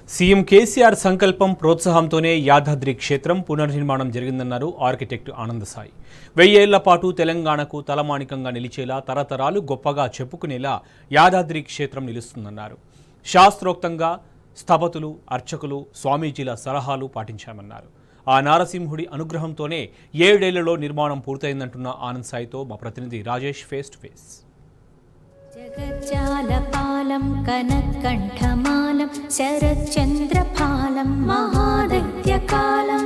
CM KCR సంకల్పం ప్రోత్సాహంతోనే యాదాద్రి క్షేత్రం పునర్నిర్మాణం జరిగిందన్నారు ఆర్కిటెక్ట్ ఆనందసాయి వెయ్యేళ్ల పాటు తెలంగాణకు తలమానికంగా నిలిచేలా తరతరాలు గొప్పగా చెప్పుకునేలా యాదాద్రి క్షేత్రం నిలుస్తుందన్నారు శాస్త్రోక్తంగా స్థపతులు అర్చకులు స్వామీజీల సలహాలు పాటించామన్నారు ఆ నారసింహుడి అనుగ్రహంతోనే ఏడేళ్లలో నిర్మాణం పూర్తయిందంటున్న ఆనంద్ సాయితో మా ప్రతినిధి రాజేష్ ఫేస్ టు ఫేస్ जगज्जालपालं कनत्कण्ठमालं शरच्चन्द्रफालं महादैत्यकालम्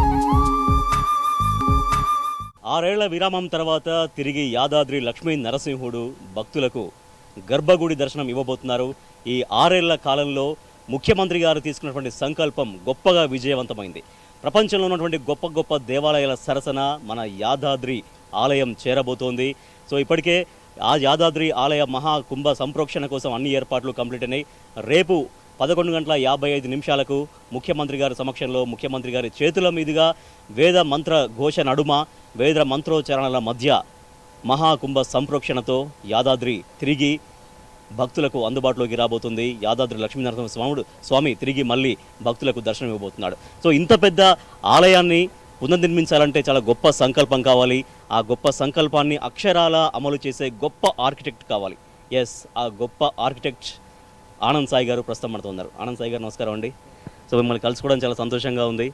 ఆరేళ్ల విరామం తర్వాత తిరిగి యాదాద్రి లక్ష్మీ నరసింహుడు భక్తులకు గర్భగుడి దర్శనం ఇవ్వబోతున్నారు ఈ ఆరేళ్ల కాలంలో ముఖ్యమంత్రి గారు తీసుకున్నటువంటి సంకల్పం గొప్పగా విజయవంతమైంది ప్రపంచంలో ఉన్నటువంటి గొప్ప గొప్ప దేవాలయాల సరసన మన యాదాద్రి ఆలయం చేరబోతోంది సో ఇప్పటికే ఆ యాదాద్రి ఆలయ మహా కుంభ సంప్రోక్షణ కోసం అన్ని ఏర్పాట్లు కంప్లీట్ అయినాయి రేపు పదకొండు గంటల యాభై ఐదు నిమిషాలకు ముఖ్యమంత్రి గారి సమక్షంలో ముఖ్యమంత్రి గారి చేతుల మీదుగా వేద మంత్ర ఘోష నడుమ వేద మంత్రోచ్చారణల మధ్య మహాకుంభ సంప్రోక్షణతో యాదాద్రి తిరిగి భక్తులకు అందుబాటులోకి రాబోతుంది యాదాద్రి లక్ష్మీనరసింహ స్వాముడు స్వామి తిరిగి మళ్ళీ భక్తులకు దర్శనం ఇవ్వబోతున్నాడు సో ఇంత పెద్ద ఆలయాన్ని పునర్నిర్మించాలంటే చాలా గొప్ప సంకల్పం కావాలి ఆ గొప్ప సంకల్పాన్ని అక్షరాల అమలు చేసే గొప్ప ఆర్కిటెక్ట్ కావాలి ఎస్ ఆ గొప్ప ఆర్కిటెక్ట్ ఆనంద్ సాయి గారు ప్రస్తుతం మనతో ఉన్నారు ఆనంద్ సాయి గారు నమస్కారం అండి సో మిమ్మల్ని కలుసుకోవడం చాలా సంతోషంగా ఉంది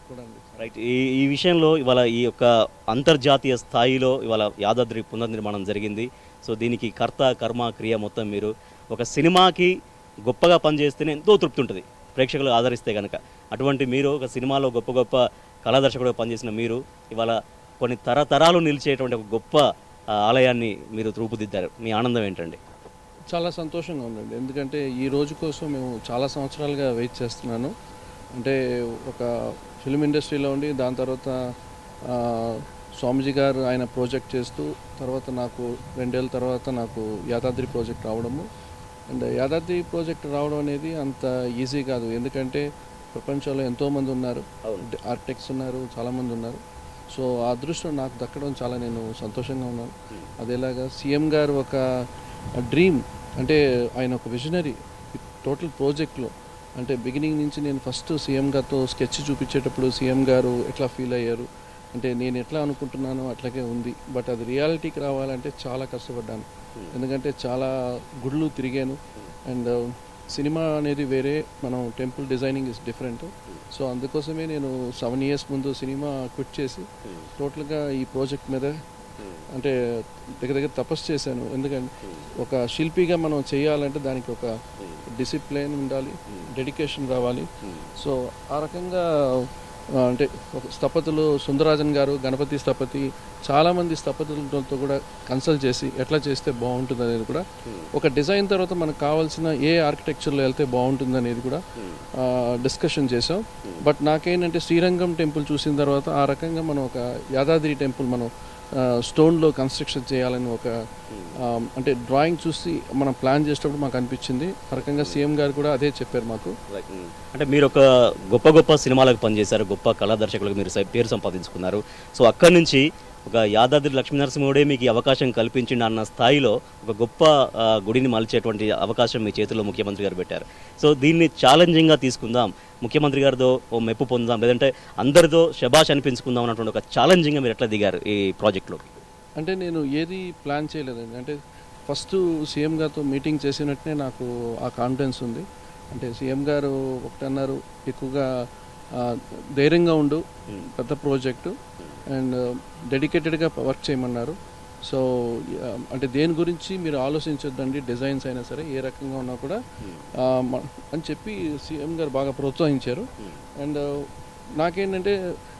రైట్ ఈ ఈ విషయంలో ఇవాళ ఈ యొక్క అంతర్జాతీయ స్థాయిలో ఇవాళ యాదాద్రి పునర్నిర్మాణం జరిగింది సో దీనికి కర్త కర్మ క్రియ మొత్తం మీరు ఒక సినిమాకి గొప్పగా పనిచేస్తేనే ఎంతో తృప్తి ఉంటుంది ప్రేక్షకులు ఆదరిస్తే కనుక అటువంటి మీరు ఒక సినిమాలో గొప్ప గొప్ప కళాదర్శకుడుగా పనిచేసిన మీరు ఇవాళ కొన్ని తరతరాలు నిలిచేటువంటి ఒక గొప్ప ఆ, ఆలయాన్ని మీరు రూపుదిద్దారు మీ ఆనందం ఏంటండి చాలా సంతోషంగా ఉందండి ఎందుకంటే ఈ రోజు కోసం మేము చాలా సంవత్సరాలుగా వెయిట్ చేస్తున్నాను అంటే ఒక ఫిల్మ్ ఇండస్ట్రీలో ఉండి దాని తర్వాత ఆ, స్వామిజీ గారు ఆయన ప్రాజెక్ట్ చేస్తూ తర్వాత నాకు రెండేళ్ళ తర్వాత నాకు యాదాద్రి ప్రాజెక్ట్ రావడము అండ్ యాదాద్రి ప్రాజెక్ట్ రావడం అనేది అంత ఈజీ కాదు ఎందుకంటే ప్రపంచంలో ఎంతోమంది ఉన్నారు ఆర్కిటెక్ట్స్ ఉన్నారు చాలామంది ఉన్నారు సో ఆ అదృష్టం నాకు దక్కడం చాలా నేను సంతోషంగా ఉన్నాను అదేలాగా సీఎం గారు ఒక డ్రీమ్ అంటే ఆయన ఒక విజనరీ టోటల్ ప్రాజెక్ట్లో అంటే బిగినింగ్ నుంచి నేను ఫస్ట్ సీఎం గారితో స్కెచ్ చూపించేటప్పుడు సీఎం గారు ఎట్లా ఫీల్ అయ్యారు అంటే నేను ఎట్లా అనుకుంటున్నానో అట్లాగే ఉంది బట్ అది రియాలిటీకి రావాలంటే చాలా కష్టపడ్డాను ఎందుకంటే చాలా గుళ్ళు తిరిగాను అండ్ సినిమా అనేది వేరే మనం temple designing is different so అందుకోసమే నేను సెవెన్ ఇయర్స్ ముందు సినిమా క్విట్ చేసి టోటల్గా ఈ ప్రాజెక్ట్ మీద అంటే దగ్గర దగ్గర తపస్సు చేశాను ఎందుకంటే ఒక శిల్పిగా మనం చేయాలంటే దానికి ఒక డిసిప్లిన్ ఉండాలి డెడికేషన్ రావాలి సో ఆ రకంగా ఆ, అంటే ఒక స్థపతులు సుందరాజన్ గారు గణపతి స్థపతి చాలామంది స్థపతులతో కూడా కన్సల్ట్ చేసి ఎట్లా చేస్తే బాగుంటుంది అనేది కూడా ఒక డిజైన్ తర్వాత మనకు కావాల్సిన ఏ ఆర్కిటెక్చర్లో వెళ్తే బాగుంటుంది అనేది కూడా డిస్కషన్ చేసాం బట్ నాకేంటంటే శ్రీరంగం టెంపుల్ చూసిన తర్వాత ఆ రకంగా మనం ఒక యాదాద్రి టెంపుల్ మనం స్టోన్లో కన్స్ట్రక్షన్ చేయాలని ఒక ఆ, అంటే డ్రాయింగ్ చూసి మనం ప్లాన్ చేసేటప్పుడు మాకు అనిపించింది ఆ రకంగా సీఎం గారు కూడా అదే చెప్పారు మాకు అంటే మీరు ఒక గొప్ప గొప్ప సినిమాలకు పనిచేశారు గొప్ప కళాదర్శకులకు మీరు సై- పేరు సంపాదించుకున్నారు సో అక్కడి నుంచి ఒక యాదాద్రి లక్ష్మీనరసింహుడే మీకు ఈ అవకాశం కల్పించిండు అన్న స్థాయిలో ఒక గొప్ప ఆ, గుడిని మలిచేటువంటి అవకాశం మీ చేతిలో ముఖ్యమంత్రి గారు పెట్టారు సో దీన్ని ఛాలెంజింగ్గా తీసుకుందాం ముఖ్యమంత్రి గారితో ఓ మెప్పు పొందాం లేదంటే అందరితో శబాష్ అనిపించుకుందాం అన్నటువంటి ఒక ఛాలెంజింగ్గా మీరు ఎట్లా దిగారు ఈ ప్రాజెక్ట్లోకి అంటే నేను ఏది ప్లాన్ చేయలేదండి అంటే ఫస్ట్ సీఎం గారితో మీటింగ్ చేసినట్టునే నాకు ఆ కాన్ఫిడెన్స్ ఉంది అంటే సీఎం గారు ఒకటి అన్నారు ఎక్కువగా ఆ, ధైర్యంగా ఉండు పెద్ద ప్రాజెక్టు అండ్ డెడికేటెడ్గా వర్క్ చేయమన్నారు సో ఆ, అంటే దేని గురించి మీరు ఆలోచించొద్దండి డిజైన్స్ అయినా సరే ఏ రకంగా ఉన్నా కూడా ఆ, మ- అని చెప్పి సీఎం గారు బాగా ప్రోత్సహించారు అండ్ నాకేంటంటే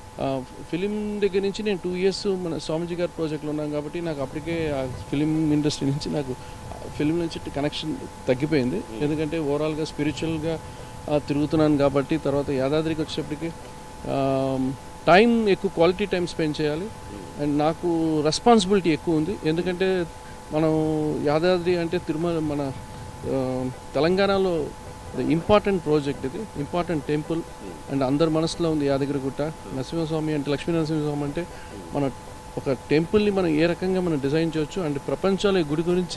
ఫిలిం దగ్గర నుంచి నేను టూ ఇయర్స్ మన స్వామిజీ గారి ప్రాజెక్ట్లో ఉన్నాను కాబట్టి నాకు అప్పటికే ఆ ఫిలిం ఇండస్ట్రీ నుంచి నాకు ఫిలిం నుంచి కనెక్షన్ తగ్గిపోయింది ఎందుకంటే ఓవరాల్గా స్పిరిచువల్గా తిరుగుతున్నాను కాబట్టి తర్వాత యాదాద్రికి వచ్చేటప్పటికి టైం ఎక్కువ క్వాలిటీ టైం స్పెండ్ చేయాలి అండ్ నాకు రెస్పాన్సిబిలిటీ ఎక్కువ ఉంది ఎందుకంటే మనం యాదాద్రి అంటే తిరుమల మన ఆ, తెలంగాణలో ఇంపార్టెంట్ ప్రాజెక్ట్ ఇది ఇంపార్టెంట్ టెంపుల్ అండ్ అందరి మనసులో ఉంది యాదగిరిగుట్ట నరసింహస్వామి అంటే లక్ష్మీ నరసింహస్వామి అంటే మన ఒక టెంపుల్ని మనం ఏ రకంగా మనం డిజైన్ చేయొచ్చు అండ్ ప్రపంచంలో ఈ గుడి గురించి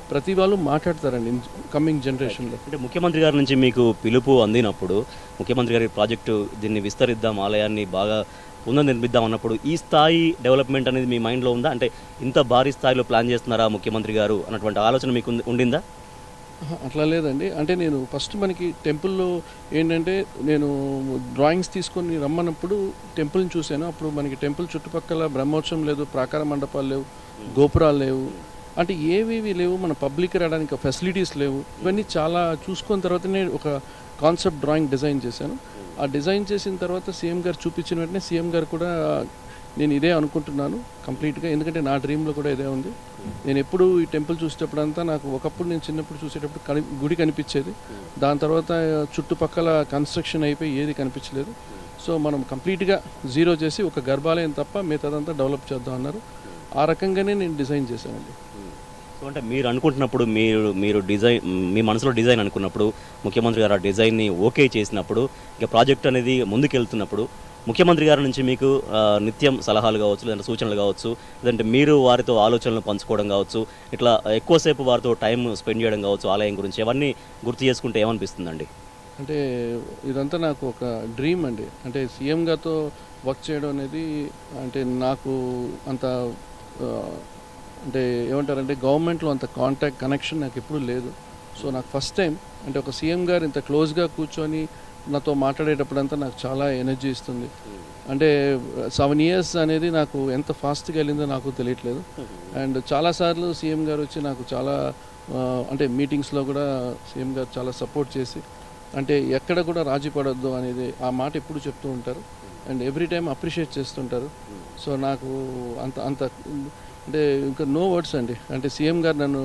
ప్రతి వాళ్ళు మాట్లాడతారండి కమింగ్ జనరేషన్లో అంటే ముఖ్యమంత్రి గారి నుంచి మీకు పిలుపు అందినప్పుడు ముఖ్యమంత్రి గారి ప్రాజెక్టు దీన్ని విస్తరిద్దాం ఆలయాన్ని బాగా పునర్నిర్మిద్దాం అన్నప్పుడు ఈ స్థాయి డెవలప్మెంట్ అనేది మీ మైండ్లో ఉందా అంటే ఇంత భారీ స్థాయిలో ప్లాన్ చేస్తున్నారా ముఖ్యమంత్రి గారు అన్నటువంటి ఆలోచన మీకు ఉంది- ఉండిందా ఆహా, అట్లా లేదండి అంటే నేను ఫస్ట్ మనకి టెంపుల్లో ఏంటంటే నేను డ్రాయింగ్స్ తీసుకొని రమ్మన్నప్పుడు టెంపుల్ని చూశాను అప్పుడు మనకి టెంపుల్ చుట్టుపక్కల బ్రహ్మోత్సవం లేదు ప్రాకార మండపాలు లేవు గోపురాలు లేవు అంటే ఏవేవి లేవు మన పబ్లిక్ రావడానికి ఫెసిలిటీస్ లేవు ఇవన్నీ చాలా చూసుకున్న తర్వాతనే ఒక కాన్సెప్ట్ డ్రాయింగ్ డిజైన్ చేశాను ఆ డిజైన్ చేసిన తర్వాత సీఎం గారు చూపించిన వెంటనే సీఎం గారు కూడా నేను ఇదే అనుకుంటున్నాను కంప్లీట్గా ఎందుకంటే నా డ్రీమ్లో కూడా ఇదే ఉంది నేను ఎప్పుడు ఈ టెంపుల్ చూసేటప్పుడంతా నాకు ఒకప్పుడు నేను చిన్నప్పుడు చూసేటప్పుడు కని గుడి కనిపించేది దాని తర్వాత చుట్టుపక్కల కన్స్ట్రక్షన్ అయిపోయి ఏది కనిపించలేదు సో మనం కంప్లీట్గా జీరో చేసి ఒక గర్భాలయం తప్ప మిగతాదంతా డెవలప్ చేద్దాం అన్నారు ఆ రకంగానే నేను డిజైన్ చేశానండి సో అంటే మీరు అనుకుంటున్నప్పుడు మీరు మీరు డిజైన్ మీ మనసులో డిజైన్ అనుకున్నప్పుడు ముఖ్యమంత్రి గారు ఆ డిజైన్ని ఓకే చేసినప్పుడు ఇక ప్రాజెక్ట్ అనేది ముందుకెళ్తున్నప్పుడు ముఖ్యమంత్రి గారి నుంచి మీకు ఆ, నిత్యం సలహాలు కావచ్చు లేదంటే సూచనలు కావచ్చు లేదంటే మీరు వారితో ఆలోచనలు పంచుకోవడం కావచ్చు ఇట్లా ఎక్కువసేపు వారితో టైం స్పెండ్ చేయడం కావచ్చు ఆలయం గురించి అవన్నీ గుర్తు చేసుకుంటే ఏమనిపిస్తుందండి అంటే ఇదంతా నాకు ఒక డ్రీమ్ అండి అంటే సీఎం గారితో వర్క్ చేయడం అనేది అంటే నాకు అంత ఆ, అంటే ఏమంటారంటే గవర్నమెంట్లో అంత కాంటాక్ట్ కనెక్షన్ నాకు ఎప్పుడూ లేదు సో నాకు ఫస్ట్ టైం అంటే ఒక సీఎం గారు ఇంత క్లోజ్గా కూర్చొని నాతో మాట్లాడేటప్పుడంతా నాకు చాలా ఎనర్జీ ఇస్తుంది అంటే సెవెన్ ఇయర్స్ అనేది నాకు ఎంత ఫాస్ట్గా వెళ్ళిందో నాకు తెలియట్లేదు అండ్ చాలాసార్లు సీఎం గారు వచ్చి నాకు చాలా ఆ, అంటే మీటింగ్స్లో కూడా సీఎం గారు చాలా సపోర్ట్ చేసి అంటే ఎక్కడ కూడా రాజీ పడొద్దు అనేది ఆ మాట ఎప్పుడు చెప్తూ ఉంటారు అండ్ ఎవ్రీ టైం అప్రిషియేట్ చేస్తుంటారు సో నాకు అంత అంత అంటే ఇంకా నో వర్డ్స్ అండి అంటే సీఎం గారు నన్ను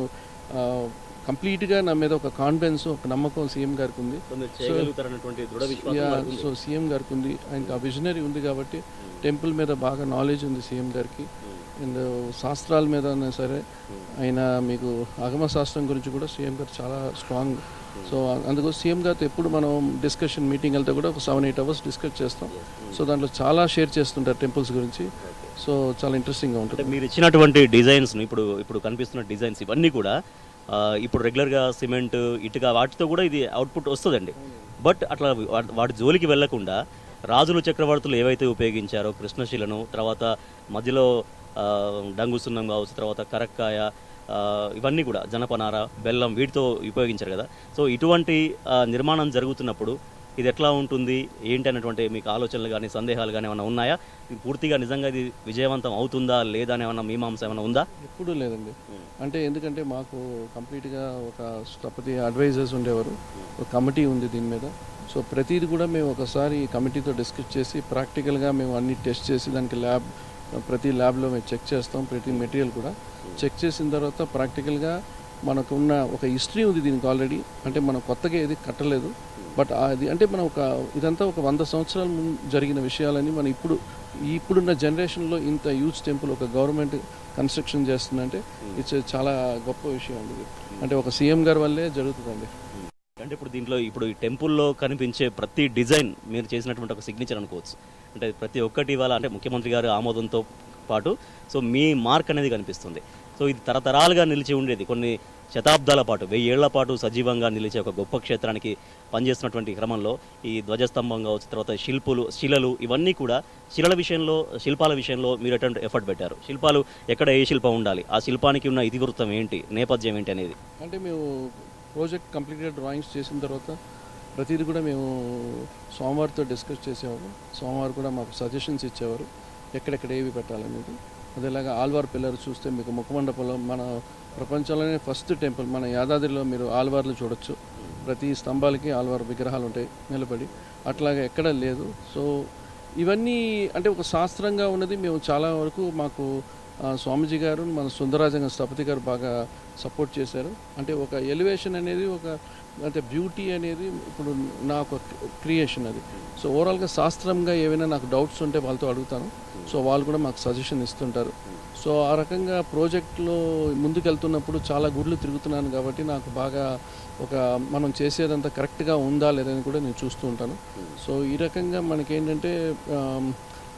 కంప్లీట్గా నా మీద ఒక కాన్ఫిడెన్స్ ఒక నమ్మకం సీఎం గారికి ఉంది చేయగలుగుతారన్నటువంటి దృఢ విశ్వాసం యా, వారికి ఉంది. సో సీఎం గారికి ఉంది ఆయనకి ఆ విజనరీ ఉంది కాబట్టి టెంపుల్ మీద బాగా నాలెడ్జ్ ఉంది సీఎం గారికి అండ్ శాస్త్రాల మీద అయినా సరే ఆయన మీకు ఆగమ శాస్త్రం గురించి కూడా సీఎం గారు చాలా స్ట్రాంగ్ సో అందుకు సీఎం గారితో ఎప్పుడు మనం డిస్కషన్ మీటింగ్ వెళ్తే కూడా ఒక సెవెన్ ఎయిట్ అవర్స్ డిస్కస్ చేస్తాం సో దాంట్లో చాలా షేర్ చేస్తుంటారు టెంపుల్స్ గురించి సో చాలా ఇంట్రెస్టింగ్గా అంటే ఉంటుంది మీరు ఇచ్చినటువంటి డిజైన్స్ ఇప్పుడు ఇప్పుడు కనిపిస్తున్న డిజైన్స్ ఇవన్నీ కూడా ఆ, ఇప్పుడు రెగ్యులర్గా సిమెంట్ ఇటుక వాటితో కూడా ఇది అవుట్పుట్ వస్తుందండి బట్ అట్లా వా- వాటి జోలికి వెళ్లకుండా రాజులు చక్రవర్తులు ఏవైతే ఉపయోగించారో కృష్ణశిలను తర్వాత మధ్యలో ఆ, డంగు సున్నం కావచ్చు తర్వాత కరక్కాయ ఆ, ఇవన్నీ కూడా జనపనార బెల్లం వీటితో ఉపయోగించారు కదా సో ఇటువంటి ఆ, నిర్మాణం జరుగుతున్నప్పుడు ఇది ఎట్లా ఉంటుంది ఏంటి అన్నటువంటి మీకు ఆలోచనలు కానీ సందేహాలు కానీ ఏమైనా ఉన్నాయా ఇది పూర్తిగా నిజంగా ఇది విజయవంతం అవుతుందా లేదా అని ఏమైనా మీమాంస ఏమైనా ఉందా ఎప్పుడూ లేదండి అంటే ఎందుకంటే మాకు కంప్లీట్గా ఒక స్థపతి అడ్వైజర్స్ ఉండేవారు ఒక కమిటీ ఉంది దీని మీద సో ప్రతిది కూడా మేము ఒకసారి ఈ కమిటీతో డిస్కస్ చేసి ప్రాక్టికల్గా మేము అన్ని టెస్ట్ చేసి దానికి ల్యాబ్ ప్రతి ల్యాబ్లో మేము చెక్ చేస్తాం ప్రతి మెటీరియల్ కూడా చెక్ చేసిన తర్వాత ప్రాక్టికల్గా మనకున్న ఒక హిస్టరీ ఉంది దీనికి ఆల్రెడీ అంటే మనం కొత్తగా ఏది కట్టలేదు బట్ అది అంటే మనం ఒక ఇదంతా ఒక వంద సంవత్సరాల ముందు జరిగిన విషయాలని మనం ఇప్పుడు ఈ ఇప్పుడున్న జనరేషన్లో ఇంత యూజ్ టెంపుల్ ఒక గవర్నమెంట్ కన్స్ట్రక్షన్ చేస్తుందంటే ఇట్స్ చాలా గొప్ప విషయం అండి ఇది అంటే ఒక సీఎం గారి వల్లే జరుగుతుందండి అంటే ఇప్పుడు దీంట్లో ఇప్పుడు ఈ టెంపుల్లో కనిపించే ప్రతి డిజైన్ మీరు చేసినటువంటి ఒక సిగ్నేచర్ అనుకోవచ్చు అంటే ప్రతి ఒక్కటి ఇవాళ అంటే ముఖ్యమంత్రి గారి ఆమోదంతో పాటు సో మీ మార్క్ అనేది కనిపిస్తుంది సో ఇది తరతరాలుగా నిలిచి ఉండేది కొన్ని శతాబ్దాల పాటు వెయ్యి ఏళ్ల పాటు సజీవంగా నిలిచే ఒక గొప్ప క్షేత్రానికి పనిచేస్తున్నటువంటి క్రమంలో ఈ ధ్వజస్తంభం కావచ్చు తర్వాత శిల్పులు శిలలు ఇవన్నీ కూడా శిలల విషయంలో శిల్పాల విషయంలో మీరు ఎటువంటి ఎఫర్ట్ పెట్టారు శిల్పాలు ఎక్కడ ఏ శిల్పం ఉండాలి ఆ శిల్పానికి ఉన్న ఇతివృత్తం ఏంటి నేపథ్యం ఏంటి అనేది అంటే మేము ప్రాజెక్ట్ కంప్లీట్గా డ్రాయింగ్స్ చేసిన తర్వాత ప్రతిదీ కూడా మేము సోమవారితో డిస్కస్ చేసేవారు సోమవారం కూడా మాకు సజెషన్స్ ఇచ్చేవారు ఎక్కడెక్కడ ఏవి పెట్టాలనేది అదేలాగా ఆల్వార్ పిల్లర్ చూస్తే మీకు ముఖమండపంలో మన ప్రపంచంలోనే ఫస్ట్ టెంపుల్ మన యాదాద్రిలో మీరు ఆల్వార్లు చూడొచ్చు ప్రతి స్తంభాలకి ఆల్వార్ విగ్రహాలు ఉంటాయి నిలబడి అట్లాగా ఎక్కడ లేదు సో ఇవన్నీ అంటే ఒక శాస్త్రంగా ఉన్నది మేము చాలా వరకు మాకు ఆ, స్వామీజీ గారు మన సుందరాజంగ స్థపతి గారు బాగా సపోర్ట్ చేశారు అంటే ఒక ఎలివేషన్ అనేది ఒక అంటే బ్యూటీ అనేది ఇప్పుడు నా ఒక క్రియేషన్ అది సో ఓవరాల్గా శాస్త్రంగా ఏవైనా నాకు డౌట్స్ ఉంటే వాళ్ళతో అడుగుతాను సో వాళ్ళు కూడా మాకు సజెషన్ ఇస్తుంటారు సో ఆ రకంగా ప్రాజెక్ట్లో ముందుకెళ్తున్నప్పుడు చాలా గుడ్లు తిరుగుతున్నాను కాబట్టి నాకు బాగా ఒక మనం చేసేదంతా కరెక్ట్గా ఉందా లేదని కూడా నేను చూస్తూ ఉంటాను సో ఈ రకంగా మనకేంటంటే ఆమ్,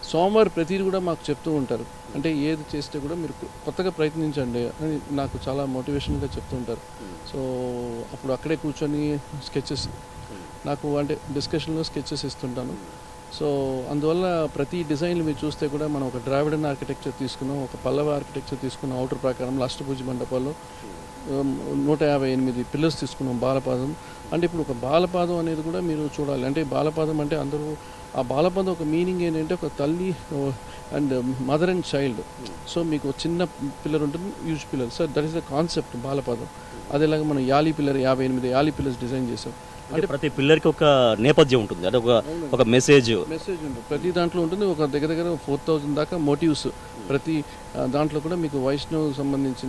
సోమవారం ప్రతిదీ కూడా మాకు చెప్తూ ఉంటారు అంటే ఏది చేస్తే కూడా మీరు కొ- కొత్తగా ప్రయత్నించండి అని నాకు చాలా మోటివేషన్గా చెప్తూ ఉంటారు సో అప్పుడు అక్కడే కూర్చొని స్కెచెస్ నాకు అంటే డిస్కషన్లో స్కెచెస్ ఇస్తుంటాను సో అందువల్ల ప్రతి డిజైన్లు మీరు చూస్తే కూడా మనం ఒక ద్రావిడన్ ఆర్కిటెక్చర్ తీసుకున్నాం ఒక పల్లవ ఆర్కిటెక్చర్ తీసుకున్నాం అవుటర్ ప్రకారం అష్టభుజ మండపాల్లో ఉమ్, నూట యాభై ఎనిమిది పిల్లర్స్ తీసుకున్నాం బాలపాదం అంటే ఇప్పుడు ఒక బాలపాదం అనేది కూడా మీరు చూడాలి అంటే బాలపాదం అంటే అందరూ ఆ బాలపాదం ఒక మీనింగ్ ఏంటంటే ఒక తల్లి and mother and child so మీకు ఒక చిన్న పిల్లర్ ఉంటుంది huge pillar so that is the concept బాలపాదం అదేలాగా మనం యాలీ పిల్లర్ యాభై ఎనిమిది యాలీ పిల్లర్స్ డిజైన్ చేసాం అంటే ప్రతి పిల్లర్కి ఒక నేపథ్యం ఉంటుంది అంటే ఒక ఒక మెసేజ్ మెసేజ్ ఉంటుంది ప్రతి దాంట్లో ఉంటుంది ఒక దగ్గర దగ్గర ఫోర్ థౌజండ్ దాకా మోటివ్స్ ప్రతి ఆ, దాంట్లో కూడా మీకు వైష్ణవ్ సంబంధించిన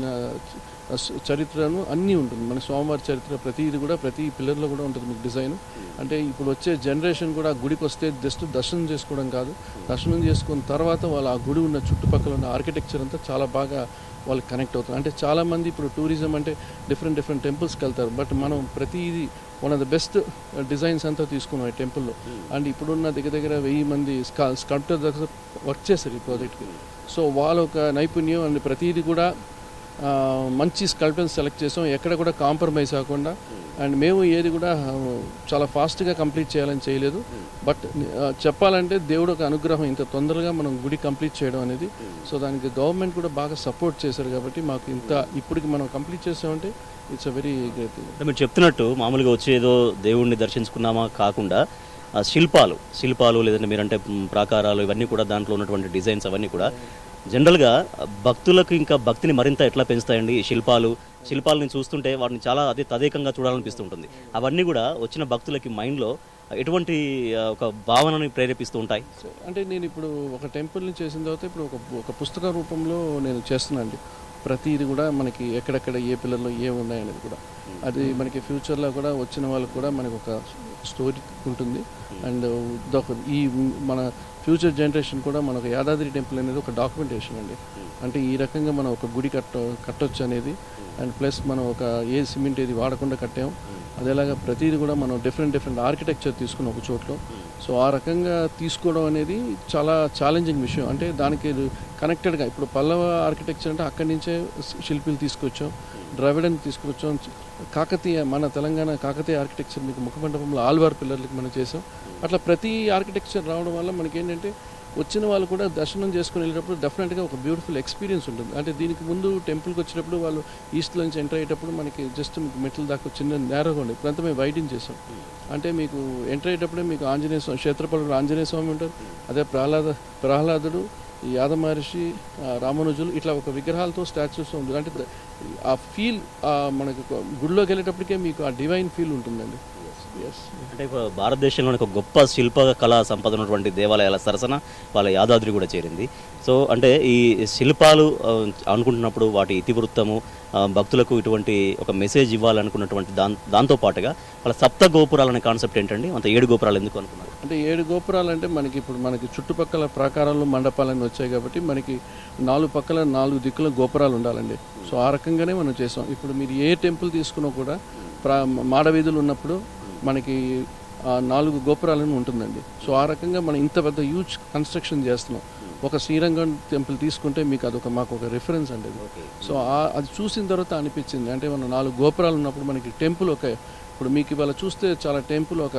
చ- చ- చరిత్రను అన్నీ ఉంటుంది మన స్వామివారి చరిత్ర ప్రతి ఇది కూడా ప్రతి పిల్లర్లో కూడా ఉంటుంది మీకు డిజైన్ అంటే ఇప్పుడు వచ్చే జనరేషన్ కూడా ఆ గుడికి వస్తే జస్ట్ దర్శనం చేసుకోవడం కాదు దర్శనం చేసుకున్న తర్వాత వాళ్ళు ఆ గుడి ఉన్న చుట్టుపక్కల ఉన్న ఆర్కిటెక్చర్ అంతా చాలా బాగా వాళ్ళకి కనెక్ట్ అవుతుంది అంటే చాలామంది ఇప్పుడు టూరిజం అంటే డిఫరెంట్ డిఫరెంట్ టెంపుల్స్కి వెళ్తారు బట్ మనం ప్రతిదీ one of the best designs అంతా తీసుకున్నాం ఈ టెంపుల్లో అండ్ ఇప్పుడున్న దగ్గర దగ్గర వెయ్యి మంది స్కా స్కల్ప్టర్ దగ్గర వర్క్ చేశారు ఈ ప్రాజెక్ట్కి సో వాళ్ళ ఒక నైపుణ్యం అండ్ ప్రతిదీ కూడా ఆ, మంచి స్కల్ప్టర్స్ సెలెక్ట్ చేసాం ఎక్కడ కూడా కాంప్రమైజ్ అవ్వకుండా అండ్ మేము ఏది కూడా ఆ, చాలా ఫాస్ట్గా కంప్లీట్ చేయాలని చేయలేదు బట్ ఆ, చెప్పాలంటే దేవుడు ఒక అనుగ్రహం ఇంత తొందరగా మనం గుడి కంప్లీట్ చేయడం అనేది సో దానికి గవర్నమెంట్ కూడా బాగా సపోర్ట్ చేశారు కాబట్టి మాకు ఇంత ఇప్పటికి మనం కంప్లీట్ చేసామంటే it's a very great thing అంటే మీరు చెప్తున్నట్టు మామూలుగా వచ్చి ఏదో దేవుణ్ణి దర్శించుకున్నామా కాకుండా ఆ శిల్పాలు శిల్పాలు లేదంటే మీరంటే మ్, ప్రాకారాలు ఇవన్నీ కూడా దాంట్లో ఉన్నటువంటి డిజైన్స్ అవన్నీ కూడా జనరల్గా భక్తులకు ఇంకా భక్తిని మరింత ఎట్లా పెంచుతాయండి ఈ శిల్పాలు శిల్పాలని చూస్తుంటే వాటిని చాలా అదే తదేకంగా చూడాలనిపిస్తుంటుంది అవన్నీ కూడా వచ్చిన భక్తులకి మైండ్లో ఎటువంటి ఆ, ఒక భావనని ప్రేరేపిస్తూ ఉంటాయి సో అంటే నేను ఇప్పుడు ఒక టెంపుల్ని చేసిన తర్వాత ఇప్పుడు ఒక ఒక పుస్తక రూపంలో నేను చేస్తున్నాను అండి ప్రతిది కూడా మనకి ఎక్కడెక్కడ ఏ పిల్లల్లో ఏ ఉన్నాయనేది కూడా అది మనకి ఫ్యూచర్లో కూడా వచ్చిన వాళ్ళకి కూడా మనకి ఒక స్టోరీ ఉంటుంది అండ్ ఇదొక ఈ మన ఫ్యూచర్ జనరేషన్ కూడా మన ఒక యాదాద్రి టెంపుల్ అనేది ఒక డాక్యుమెంటేషన్ అండి అంటే ఈ రకంగా మనం ఒక గుడి కట్ట కట్టొచ్చు అనేది అండ్ ప్లస్ మనం ఒక ఏ సిమెంట్ ఏది వాడకుండా కట్టాం అదేలాగా ప్రతిదీ కూడా మనం డిఫరెంట్ డిఫరెంట్ ఆర్కిటెక్చర్ తీసుకున్న ఒక చోట్లో సో ఆ రకంగా తీసుకోవడం అనేది చాలా ఛాలెంజింగ్ విషయం అంటే దానికి కనెక్టెడ్గా ఇప్పుడు పల్లవ ఆర్కిటెక్చర్ అంటే అక్కడి నుంచే శిల్పీలు తీసుకొచ్చాం ద్రవిడన్ తీసుకొచ్చాం కాకతీయ మన తెలంగాణ కాకతీయ ఆర్కిటెక్చర్ మీకు ముఖమండపంలో ఆల్వార్ పిల్లర్లకి మనం చేసాం అట్లా ప్రతి ఆర్కిటెక్చర్ రావడం వల్ల మనకి ఏంటంటే వచ్చిన వాళ్ళు కూడా దర్శనం చేసుకుని వెళ్ళేటప్పుడు డెఫినెట్గా ఒక బ్యూటిఫుల్ ఎక్స్పీరియన్స్ ఉంటుంది అంటే దీనికి ముందు టెంపుల్కి వచ్చినప్పుడు వాళ్ళు ఈస్ట్లో నుంచి ఎంటర్ అయ్యేటప్పుడు మనకి జస్ట్ మీకు మెట్ల దాకా చిన్న నేరగా ఉండే ఇప్పుడంతా మేము వైడింగ్ చేసాం అంటే మీకు ఎంటర్ అయ్యేటప్పుడే మీకు ఆంజనేయ స్వామి క్షేత్రపాలకుడు ఆంజనేయ స్వామి ఉంటారు అదే ప్రహ్లాద ప్రహ్లాదుడు ఈ యాద మహర్షి ఆ, రామానుజులు ఇట్లా ఒక విగ్రహాలతో స్టాచ్యూస్ ఉంటుంది అంటే ద- ఆ ఫీల్ మనకి ఒక గుడిలోకి వెళ్ళేటప్పటికే మీకు ఆ డివైన్ ఫీల్ ఉంటుందండి ఎస్ అంటే ఇప్పుడు భారతదేశంలోని ఒక గొప్ప శిల్ప కళా సంపద ఉన్నటువంటి దేవాలయాల సరసన వాళ్ళ యాదాద్రి కూడా చేరింది సో అంటే ఈ శిల్పాలు ఆ, అనుకుంటున్నప్పుడు వాటి ఇతివృత్తము ఆ, భక్తులకు ఇటువంటి ఒక మెసేజ్ ఇవ్వాలనుకున్నటువంటి దాన్ దాంతో పాటుగా వాళ్ళ సప్త గోపురాలు అనే కాన్సెప్ట్ ఏంటండి అంత ఏడు గోపురాలు ఎందుకు అనుకున్నారు అంటే ఏడు గోపురాలు అంటే మనకి ఇప్పుడు మనకి చుట్టుపక్కల ప్రాకారాలు మండపాలన్నీ వచ్చాయి కాబట్టి మనకి నాలుగు పక్కల నాలుగు దిక్కుల గోపురాలు ఉండాలండి సో ఆ రకంగానే మనం చేసాం ఇప్పుడు మీరు ఏ టెంపుల్ తీసుకున్నా కూడా ప్రా మాడవీధులు ఉన్నప్పుడు మనకి ఆ నాలుగు గోపురాలను ఉంటుందండి సో ఆ రకంగా మనం ఇంత పెద్ద హ్యూజ్ కన్స్ట్రక్షన్ చేస్తున్నాం ఒక శ్రీరంగం టెంపుల్ తీసుకుంటే మీకు అదొక మాకు ఒక రిఫరెన్స్ అండి అది సో ఆ- అది చూసిన తర్వాత అనిపించింది అంటే మనం నాలుగు గోపురాలు ఉన్నప్పుడు మనకి టెంపుల్ ఒక ఇప్పుడు మీకు ఇవాళ చూస్తే చాలా టెంపుల్ ఒక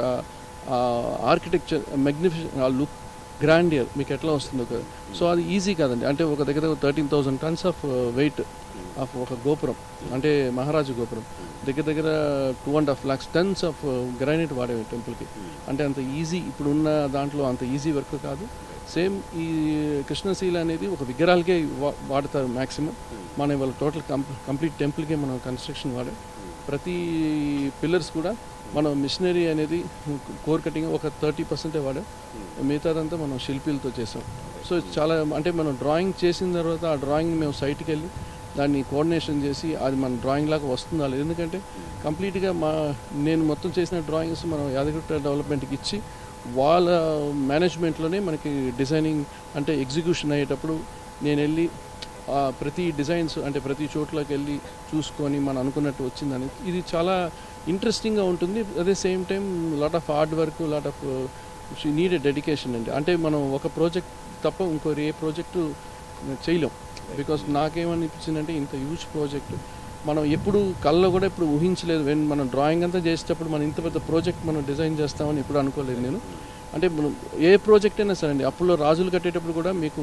ఆర్కిటెక్చర్ మెగ్నిఫిషన్ ఆ లుక్ గ్రాండియర్ మీకు ఎట్లా వస్తుంది ఒక సో అది ఈజీ కాదండి అంటే ఒక దగ్గర thirteen thousand tons of weight of ఒక గోపురం అంటే మహారాజు గోపురం దగ్గర దగ్గర two and half lakhs tons of granite వాడేవి టెంపుల్కి అంటే అంత ఈజీ ఇప్పుడు ఉన్న దాంట్లో అంత ఈజీ వర్క్ కాదు సేమ్ ఈ కృష్ణశీల అనేది ఒక విగ్రహాలకే వా- వాడతారు మ్యాక్సిమం మనం ఇవాళ టోటల్ కంప్లీట్ టెంపుల్కే మనం కన్స్ట్రక్షన్ వాడాం ప్రతి పిల్లర్స్ కూడా మనం మిషనరీ అనేది కోర్ కటింగ్ ఒక థర్టీ పర్సెంటే వాడాం మిగతాదంతా మనం శిల్పీలతో చేసాం సో చాలా అంటే మనం డ్రాయింగ్ చేసిన తర్వాత ఆ డ్రాయింగ్ మేము సైట్కి వెళ్ళి దాన్ని కోఆర్డినేషన్ చేసి అది మన డ్రాయింగ్ లాగా వస్తుందా లేదు ఎందుకంటే కంప్లీట్గా మా నేను మొత్తం చేసిన డ్రాయింగ్స్ మనం యాదగిరి డెవలప్మెంట్కి ఇచ్చి వాళ్ళ మేనేజ్మెంట్లోనే మనకి డిజైనింగ్ అంటే ఎగ్జిక్యూషన్ అయ్యేటప్పుడు నేను వెళ్ళి ఆ ప్రతి డిజైన్స్ అంటే ప్రతి చోట్లకి వెళ్ళి చూసుకొని మనం అనుకున్నట్టు వచ్చిందని ఇది చాలా ఇంట్రెస్టింగ్గా ఉంటుంది అదే same time lot of hard work lot of she need a dedication అండి అంటే మనం ఒక ప్రాజెక్ట్ తప్ప ఇంకో ఏ ప్రాజెక్టు చేయలేం బికాస్ నాకేమనిపించిందంటే ఇంత హ్యూజ్ ప్రాజెక్ట్ మనం ఎప్పుడు కళ్ళలో కూడా ఇప్పుడు ఊహించలేదు వెన్ మనం డ్రాయింగ్ అంతా చేసేటప్పుడు మనం ఇంత పెద్ద ప్రాజెక్ట్ మనం డిజైన్ చేస్తామని ఇప్పుడు అనుకోలేదు నేను అంటే మనం ఏ ప్రాజెక్ట్ అయినా సరే అండి అప్పుడు రాజులు కట్టేటప్పుడు కూడా మీకు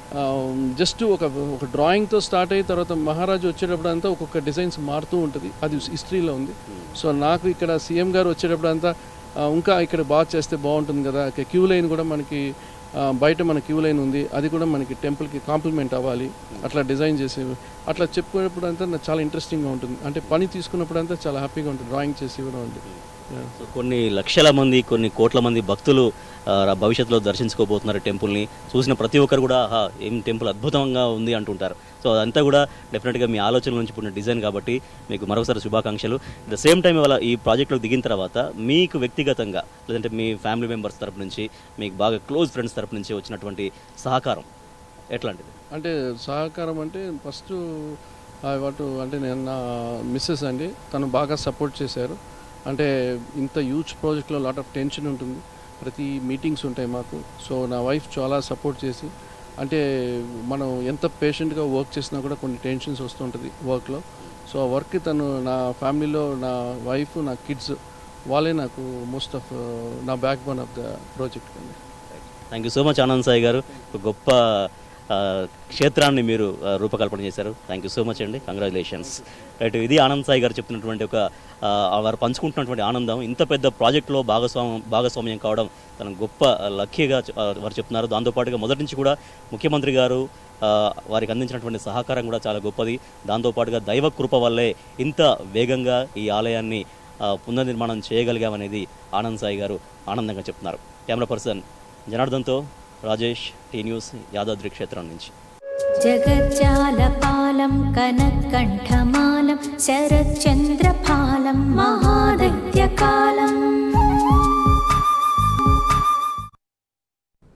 జస్ట్ ఒక ఒక డ్రాయింగ్తో స్టార్ట్ అయిన తర్వాత మహారాజు వచ్చేటప్పుడు అంతా ఒక్కొక్క డిజైన్స్ మారుతూ ఉంటుంది అది హిస్టరీలో ఉంది సో నాకు ఇక్కడ సీఎం గారు వచ్చేటప్పుడు అంతా ఆ, ఇంకా ఇక్కడ బాగా చేస్తే బాగుంటుంది కదా క్యూ లైన్ కూడా మనకి ఆ, బయట మన క్యూ లైన్ ఉంది అది కూడా మనకి టెంపుల్కి కాంప్లిమెంట్ అవ్వాలి అట్లా డిజైన్ చేసే అట్లా చెప్పుకునేప్పుడు అంతా నాకు చాలా ఇంట్రెస్టింగ్గా ఉంటుంది అంటే పని తీసుకున్నప్పుడు అంతా చాలా హ్యాపీగా ఉంటుంది డ్రాయింగ్ చేసి ఇవ్వడం అంటే Yeah. సో కొన్ని లక్షల మంది కొన్ని కోట్ల మంది భక్తులు ఆ, రా- భవిష్యత్తులో దర్శించుకోబోతున్నారు టెంపుల్ని చూసిన ప్రతి ఒక్కరు కూడా ఆహా ఏం టెంపుల్ అద్భుతంగా ఉంది అంటుంటారు సో అదంతా కూడా డెఫినెట్గా మీ ఆలోచన నుంచి పుట్టిన డిజైన్ కాబట్టి మీకు మరొకసారి శుభాకాంక్షలు ద సేమ్ టైం ఇవాళ ఈ ప్రాజెక్ట్లో దిగిన తర్వాత మీకు వ్యక్తిగతంగా లేదంటే మీ ఫ్యామిలీ మెంబర్స్ తరపు నుంచి మీకు బాగా క్లోజ్ ఫ్రెండ్స్ తరపు నుంచి వచ్చినటువంటి సహకారం ఎట్లాంటిది అంటే సహకారం అంటే ఫస్ట్ వాటు అంటే నేను నా మిస్సెస్ అండి తను బాగా సపోర్ట్ చేశారు అంటే ఇంత హ్యూజ్ ప్రాజెక్ట్లో లాట్ ఆఫ్ టెన్షన్ ఉంటుంది ప్రతి మీటింగ్స్ ఉంటాయి మాకు సో నా వైఫ్ చాలా సపోర్ట్ చేసి అంటే మనం ఎంత పేషెంట్గా వర్క్ చేసినా కూడా కొన్ని టెన్షన్స్ వస్తుంటుంది వర్క్లో సో ఆ వర్క్ తను నా ఫ్యామిలీలో నా వైఫ్ నా కిడ్స్ వాళ్ళే నాకు మోస్ట్ ఆఫ్ నా backbone of the project అండి thank you so much Anand Sai గారు ఒక గొప్ప ఆ, క్షేత్రాన్ని మీరు ఆ, రూపకల్పన చేశారు థ్యాంక్ యూ సో మచ్ అండి కంగ్రాచులేషన్స్ రైట్ ఇది ఆనంద్ సాయి గారు చెప్తున్నటువంటి ఒక ఆ, వారు పంచుకుంటున్నటువంటి ఆనందం ఇంత పెద్ద ప్రాజెక్టులో భాగస్వామ్యం భాగస్వామ్యం కావడం తన గొప్ప లక్కీగా చె- ఆ, వారు చెప్తున్నారు దాంతోపాటుగా మొదటి నుంచి కూడా ముఖ్యమంత్రి గారు ఆ, వారికి అందించినటువంటి సహకారం కూడా చాలా గొప్పది దాంతోపాటుగా దైవ కృప వల్లే ఇంత వేగంగా ఈ ఆలయాన్ని ఆ, పునర్నిర్మాణం చేయగలిగామనేది ఆనంద్ సాయి గారు ఆనందంగా చెప్తున్నారు కెమెరా పర్సన్ జనార్దన్తో రాజేష్ టీ న్యూస్ యాదాద్రి క్షేత్రం నుంచి जगज्जालपालं कनत्कण्ठमालं शरच्चन्द्रफालं महादैत्यकालम्